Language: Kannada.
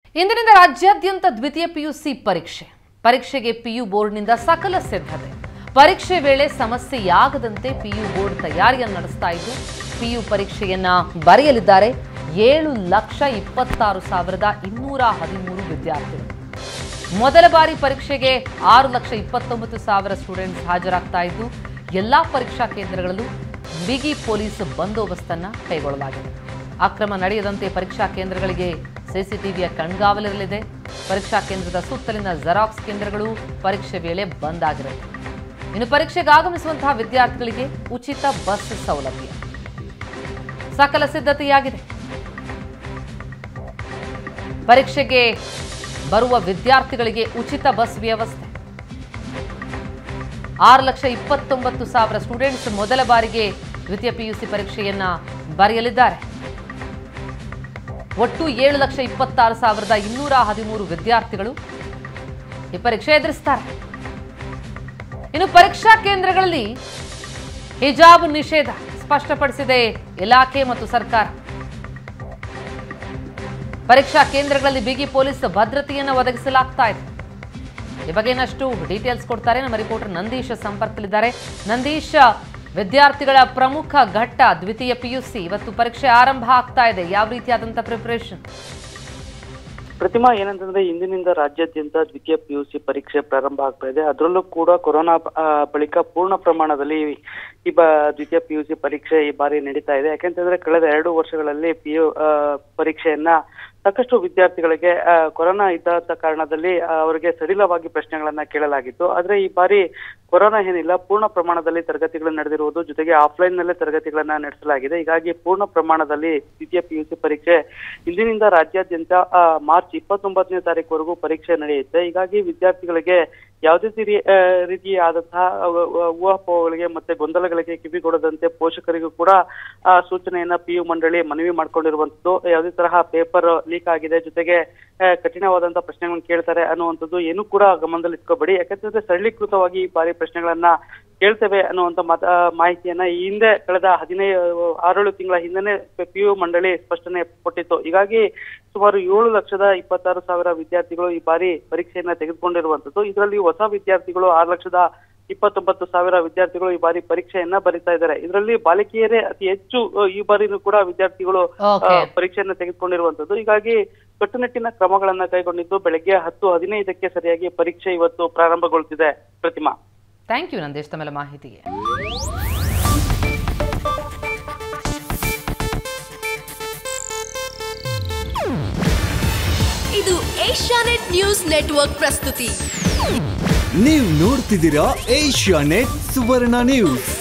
ಇಂದಿನಿಂದ ರಾಜ್ಯಾದ್ಯಂತ ದ್ವಿತೀಯ ಪಿಯುಸಿ ಪರೀಕ್ಷೆ ಪರೀಕ್ಷೆಗೆ ಪಿಯು ಬೋರ್ಡ್ನಿಂದ ಸಕಲ ಸಿದ್ಧತೆ ಪರೀಕ್ಷೆ ವೇಳೆ ಸಮಸ್ಯೆಯಾಗದಂತೆ ಪಿಯು ಬೋರ್ಡ್ ತಯಾರಿಯನ್ನು ನಡೆಸ್ತಾ ಇದ್ದು ಪಿಯು ಪರೀಕ್ಷೆಯನ್ನ ಬರೆಯಲಿದ್ದಾರೆ ಏಳು ಲಕ್ಷ ಇಪ್ಪತ್ತಾರು ಸಾವಿರದ ಇನ್ನೂರ ಹದಿಮೂರು ವಿದ್ಯಾರ್ಥಿಗಳು ಮೊದಲ ಬಾರಿ ಪರೀಕ್ಷೆಗೆ ಆರು ಲಕ್ಷ ಇಪ್ಪತ್ತೊಂಬತ್ತು ಸಾವಿರ ಸ್ಟೂಡೆಂಟ್ಸ್ ಹಾಜರಾಗ್ತಾ ಇದ್ದು ಎಲ್ಲಾ ಪರೀಕ್ಷಾ ಕೇಂದ್ರಗಳಲ್ಲೂ ಬಿಗಿ ಪೊಲೀಸ್ ಬಂದೋಬಸ್ತನ್ನ ಕೈಗೊಳ್ಳಲಾಗಿದೆ ಅಕ್ರಮ ನಡೆಯದಂತೆ ಪರೀಕ್ಷಾ ಕೇಂದ್ರಗಳಿಗೆ ಸಿಸಿಟಿವಿಯ ಕಣ್ಗಾವಲಿರಲಿದೆ ಪರೀಕ್ಷಾ ಕೇಂದ್ರದ ಸುತ್ತಲಿನ ಜೆರಾಕ್ಸ್ ಕೇಂದ್ರಗಳು ಪರೀಕ್ಷೆ ವೇಳೆ ಬಂದ್ ಆಗಿರುತ್ತೆ ಇನ್ನು ಪರೀಕ್ಷೆಗೆ ಆಗಮಿಸುವಂತಹ ವಿದ್ಯಾರ್ಥಿಗಳಿಗೆ ಉಚಿತ ಬಸ್ ಸೌಲಭ್ಯ ಸಕಲ ಸಿದ್ಧತೆಯಾಗಿದೆ ಪರೀಕ್ಷೆಗೆ ಬರುವ ವಿದ್ಯಾರ್ಥಿಗಳಿಗೆ ಉಚಿತ ಬಸ್ ವ್ಯವಸ್ಥೆ ಆರು ಲಕ್ಷ ಇಪ್ಪತ್ತೊಂಬತ್ತು ಸಾವಿರ ಸ್ಟೂಡೆಂಟ್ಸ್ ಮೊದಲ ಬಾರಿಗೆ ದ್ವಿತೀಯ ಪಿಯುಸಿ ಪರೀಕ್ಷೆಯನ್ನ ಬರೆಯಲಿದ್ದಾರೆ ಒಟ್ಟು ಏಳು ಲಕ್ಷ ಇಪ್ಪತ್ತಾರು ಸಾವಿರದ ಇನ್ನೂರ ಹದಿಮೂರು ವಿದ್ಯಾರ್ಥಿಗಳು ಈ ಪರೀಕ್ಷೆ ಎದುರಿಸ್ತಾರೆ ಇನ್ನು ಪರೀಕ್ಷಾ ಕೇಂದ್ರಗಳಲ್ಲಿ ಹಿಜಾಬ್ ನಿಷೇಧ ಸ್ಪಷ್ಟಪಡಿಸಿದೆ ಇಲಾಖೆ ಮತ್ತು ಸರ್ಕಾರ ಪರೀಕ್ಷಾ ಕೇಂದ್ರಗಳಲ್ಲಿ ಬಿಗಿ ಪೊಲೀಸ್ ಭದ್ರತೆಯನ್ನು ಒದಗಿಸಲಾಗ್ತಾ ಇದೆ ಈ ಬಗ್ಗೆ ಇನ್ನಷ್ಟು ಡೀಟೇಲ್ಸ್ ಕೊಡ್ತಾರೆ ನಮ್ಮ ರಿಪೋರ್ಟರ್ ನಂದೀಶ್ ಸಂಪರ್ಕದಲ್ಲಿದ್ದಾರೆ ನಂದೀಶ್ ವಿದ್ಯಾರ್ಥಿಗಳ ಪ್ರಮುಖ ಘಟ್ಟ ದ್ವಿತೀಯ ಪಿಯುಸಿ ಇವತ್ತು ಪರೀಕ್ಷೆ ಆರಂಭ ಆಗ್ತಾ ಇದೆ ಯಾವ ರೀತಿಯಾದಂಥ ಪ್ರಿಪರೇಷನ್ ಪ್ರತಿಮಾ ಏನಂತಂದ್ರೆ ಇಂದಿನಿಂದ ರಾಜ್ಯಾದ್ಯಂತ ದ್ವಿತೀಯ ಪಿಯುಸಿ ಪರೀಕ್ಷೆ ಪ್ರಾರಂಭ ಆಗ್ತಾ ಇದೆ ಅದರಲ್ಲೂ ಕೂಡ ಕೊರೋನಾ ಆ, ಬಳಿಕ ಪೂರ್ಣ ಪ್ರಮಾಣದಲ್ಲಿ ಈ ಬ ದ್ವಿತೀಯ ಪಿಯುಸಿ ಪರೀಕ್ಷೆ ಈ ಬಾರಿ ನಡೀತಾ ಇದೆ ಯಾಕೆಂತಂದ್ರೆ ಕಳೆದ ಎರಡು ವರ್ಷಗಳಲ್ಲಿ ಪಿಯು ಪರೀಕ್ಷೆಯನ್ನ ಸಾಕಷ್ಟು ವಿದ್ಯಾರ್ಥಿಗಳಿಗೆ ಆ, ಕೊರೋನಾ ಇದ್ದ ಕಾರಣದಲ್ಲಿ ಆ, ಅವರಿಗೆ ಸಡಿಲವಾಗಿ ಪ್ರಶ್ನೆಗಳನ್ನ ಕೇಳಲಾಗಿತ್ತು ಆದ್ರೆ ಈ ಬಾರಿ ಕೊರೋನಾ ಏನಿಲ್ಲ ಪೂರ್ಣ ಪ್ರಮಾಣದಲ್ಲಿ ತರಗತಿಗಳು ನಡೆದಿರುವುದು ಜೊತೆಗೆ ಆಫ್ಲೈನ್ ನಲ್ಲೇ ತರಗತಿಗಳನ್ನ ನಡೆಸಲಾಗಿದೆ ಹೀಗಾಗಿ ಪೂರ್ಣ ಪ್ರಮಾಣದಲ್ಲಿ ದ್ವಿತೀಯ ಪಿಯುಸಿ ಪರೀಕ್ಷೆ ಇಂದಿನಿಂದ ರಾಜ್ಯಾದ್ಯಂತ ಆ, ಮಾರ್ಚ್ ಇಪ್ಪತ್ತೊಂಬತ್ತನೇ ತಾರೀಕುವರೆಗೂ ಪರೀಕ್ಷೆ ನಡೆಯುತ್ತೆ ಹೀಗಾಗಿ ವಿದ್ಯಾರ್ಥಿಗಳಿಗೆ ಯಾವುದೇ ರೀತಿ ಆ, ರೀತಿಯಾದಂತಹ ಅವ- ಅವ- ಊಹಾಪೋಹಗಳಿಗೆ ಮತ್ತೆ ಗೊಂದಲಗಳಿಗೆ ಕಿವಿಗೊಡದಂತೆ ಪೋಷಕರಿಗೂ ಕೂಡ ಆ ಸೂಚನೆಯನ್ನ ಪಿಯು ಮಂಡಳಿ ಮನವಿ ಮಾಡ್ಕೊಂಡಿರುವಂತದ್ದು ಯಾವುದೇ ತರಹ ಪೇಪರ್ ಲೀಕ್ ಆಗಿದೆ ಜೊತೆಗೆ ಆ, ಕಠಿಣವಾದಂತಹ ಪ್ರಶ್ನೆಗಳನ್ನ ಕೇಳ್ತಾರೆ ಅನ್ನುವಂಥದ್ದು ಏನು ಕೂಡ ಗಮನದಲ್ಲಿ ಇಟ್ಕೋಬೇಡಿ ಯಾಕಂತಂದ್ರೆ ಸರಳೀಕೃತವಾಗಿ ಈ ಬಾರಿ ಪ್ರಶ್ನೆಗಳನ್ನ ಕೇಳ್ತೇವೆ ಅನ್ನುವಂತ ಮಾತ ಆ, ಮಾಹಿತಿಯನ್ನ ಈ ಹಿಂದೆ ಕಳೆದ ಹದಿನೈದು ಆರೇಳು ತಿಂಗಳ ಹಿಂದೆನೆ ಪಿಯು ಮಂಡಳಿ ಸ್ಪಷ್ಟನೆ ಕೊಟ್ಟಿತ್ತು ಹೀಗಾಗಿ ಸುಮಾರು ಏಳು ಲಕ್ಷದ ಇಪ್ಪತ್ತಾರು ಸಾವಿರ ವಿದ್ಯಾರ್ಥಿಗಳು ಈ ಬಾರಿ ಪರೀಕ್ಷೆಯನ್ನ ತೆಗೆದುಕೊಂಡಿರುವಂತದ್ದು ಇದರಲ್ಲಿ ಹೊಸ ವಿದ್ಯಾರ್ಥಿಗಳು ಆರು ಲಕ್ಷದ ಇಪ್ಪತ್ತೊಂಬತ್ತು ಸಾವಿರ ವಿದ್ಯಾರ್ಥಿಗಳು ಈ ಬಾರಿ ಪರೀಕ್ಷೆಯನ್ನ ಬರೀತಾ ಇದ್ದಾರೆ ಇದರಲ್ಲಿ ಬಾಲಕಿಯರೇ ಅತಿ ಹೆಚ್ಚು ಆ, ಈ ಬಾರಿನೂ ಕೂಡ ವಿದ್ಯಾರ್ಥಿಗಳು ಆ, Okay. ಪರೀಕ್ಷೆಯನ್ನ ತೆಗೆದುಕೊಂಡಿರುವಂತದ್ದು ಹೀಗಾಗಿ ಕಟ್ಟುನಿಟ್ಟಿನ ಕ್ರಮಗಳನ್ನ ಕೈಗೊಂಡಿದ್ದು ಬೆಳಗ್ಗೆ ಹತ್ತು ಹದಿನೈದಕ್ಕೆ ಸರಿಯಾಗಿ ಪರೀಕ್ಷೆ ಇವತ್ತು ಪ್ರಾರಂಭಗೊಳ್ತಿದೆ ಪ್ರತಿಮಾ ಥ್ಯಾಂಕ್ ಯು ನಂದೀಶ್ ತಮ್ಮೆಲ್ಲ ಮಾಹಿತಿಗೆ ಇದು ಏಷ್ಯಾನೆಟ್ ನ್ಯೂಸ್ ನೆಟ್ವರ್ಕ್ ಪ್ರಸ್ತುತಿ ನೀವು ನೋಡ್ತಿದ್ದೀರಾ ಏಷ್ಯಾ ನೆಟ್ ಸುವರ್ಣ ನ್ಯೂಸ್